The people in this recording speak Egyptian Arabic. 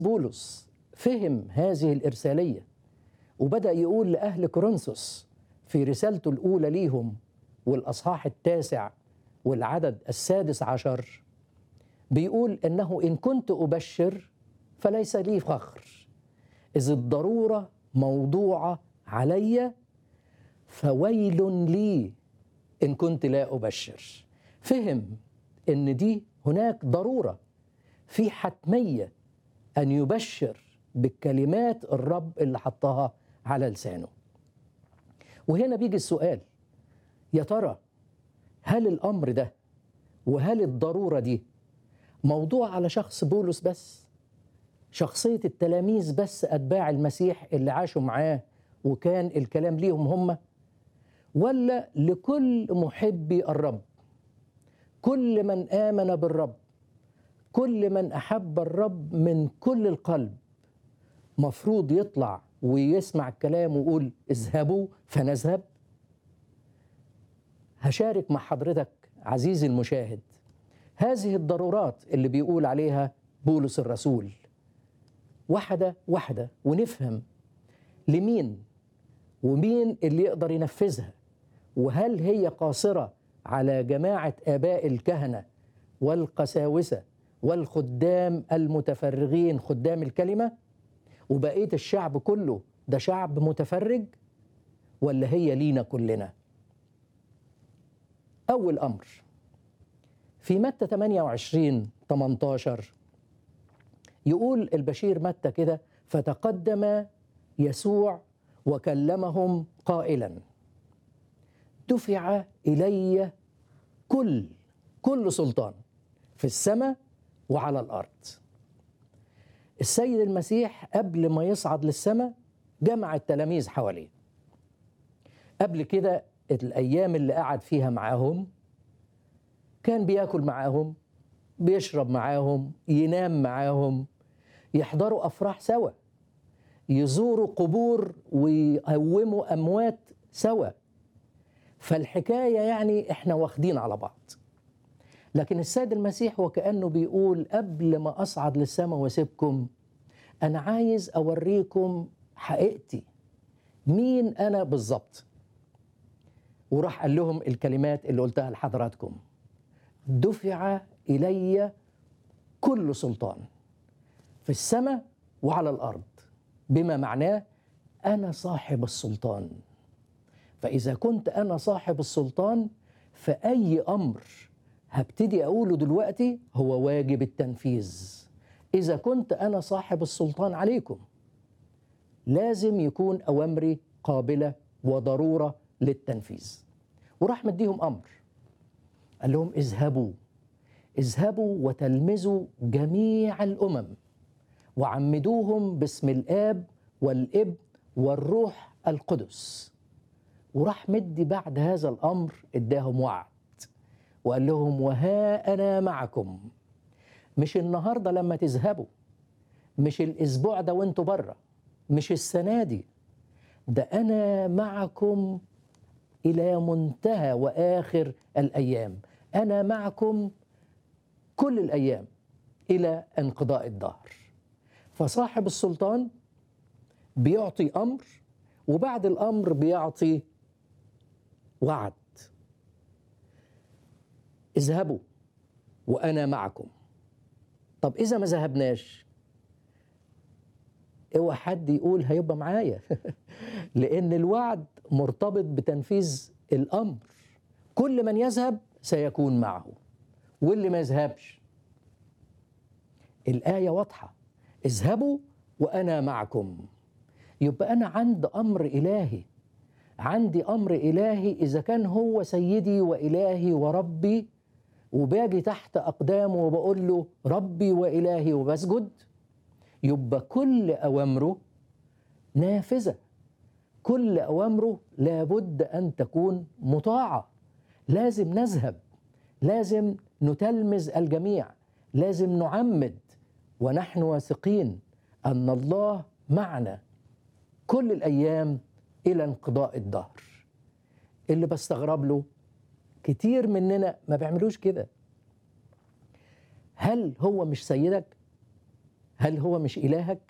بولس فهم هذه الإرسالية وبدأ يقول لأهل كورنثوس في رسالته الأولى ليهم والأصحاح التاسع والعدد السادس عشر بيقول إنه إن كنت أبشر فليس لي فخر إذ الضرورة موضوعة علي فويل لي إن كنت لا أبشر فهم إن دي هناك ضرورة في حتمية أن يبشر بالكلمات الرب اللي حطها على لسانه وهنا بيجي السؤال يا ترى هل الأمر ده وهل الضرورة دي موضوع على شخص بولس بس شخصية التلاميذ بس أتباع المسيح اللي عاشوا معاه وكان الكلام ليهم هم ولا لكل محبي الرب كل من آمن بالرب كل من أحب الرب من كل القلب مفروض يطلع ويسمع الكلام ويقول اذهبوا فنذهب هشارك مع حضرتك عزيزي المشاهد هذه الضرورات اللي بيقول عليها بولس الرسول واحدة واحدة ونفهم لمين ومين اللي يقدر ينفذها وهل هي قاصرة على جماعة آباء الكهنة والقساوسة والخدام المتفرغين خدام الكلمة وبقية الشعب كله ده شعب متفرج ولا هي لينا كلنا أول أمر في متى 28 18 يقول البشير متى كده فتقدم يسوع وكلمهم قائلا دفع إلي كل كل سلطان في السماء وعلى الأرض السيد المسيح قبل ما يصعد للسماء جمع التلاميذ حواليه قبل كده الأيام اللي قعد فيها معاهم كان بياكل معاهم بيشرب معاهم ينام معاهم يحضروا أفراح سوا يزوروا قبور ويقوموا أموات سوا فالحكاية يعني إحنا واخدين على بعض لكن السيد المسيح وكأنه بيقول قبل ما أصعد للسماء واسيبكم أنا عايز أوريكم حقيقتي مين أنا بالظبط وراح قال لهم الكلمات اللي قلتها لحضراتكم دفع إلي كل سلطان في السماء وعلى الأرض بما معناه أنا صاحب السلطان فإذا كنت أنا صاحب السلطان فأي أمر هبتدي أقوله دلوقتي هو واجب التنفيذ إذا كنت أنا صاحب السلطان عليكم لازم يكون أوامري قابلة وضرورة للتنفيذ وراح مديهم أمر قال لهم اذهبوا اذهبوا وتلمذوا جميع الأمم وعمدوهم باسم الآب والابن والروح القدس وراح مدي بعد هذا الأمر اداهم وعد وقال لهم وها أنا معكم مش النهاردة لما تذهبوا مش الأسبوع ده وانتوا بره مش السنة دي ده أنا معكم إلى منتهى وآخر الأيام أنا معكم كل الأيام إلى انقضاء الدهر فصاحب السلطان بيعطي أمر وبعد الأمر بيعطي وعد اذهبوا وأنا معكم طب إذا ما ذهبناش اوعى حد يقول هيبقى معايا لأن الوعد مرتبط بتنفيذ الأمر كل من يذهب سيكون معه واللي ما يذهبش الآية واضحة اذهبوا وأنا معكم يبقى أنا عند أمر إلهي عندي أمر إلهي إذا كان هو سيدي وإلهي وربي وباجي تحت أقدامه وبقول له ربي وإلهي وبسجد يبقى كل أوامره نافذة كل أوامره لابد أن تكون مطاعة لازم نذهب لازم نتلمذ الجميع لازم نعمد ونحن واثقين أن الله معنا كل الأيام إلى انقضاء الدهر اللي بستغرب له كتير مننا ما بيعملوش كده هل هو مش سيدك هل هو مش إلهك؟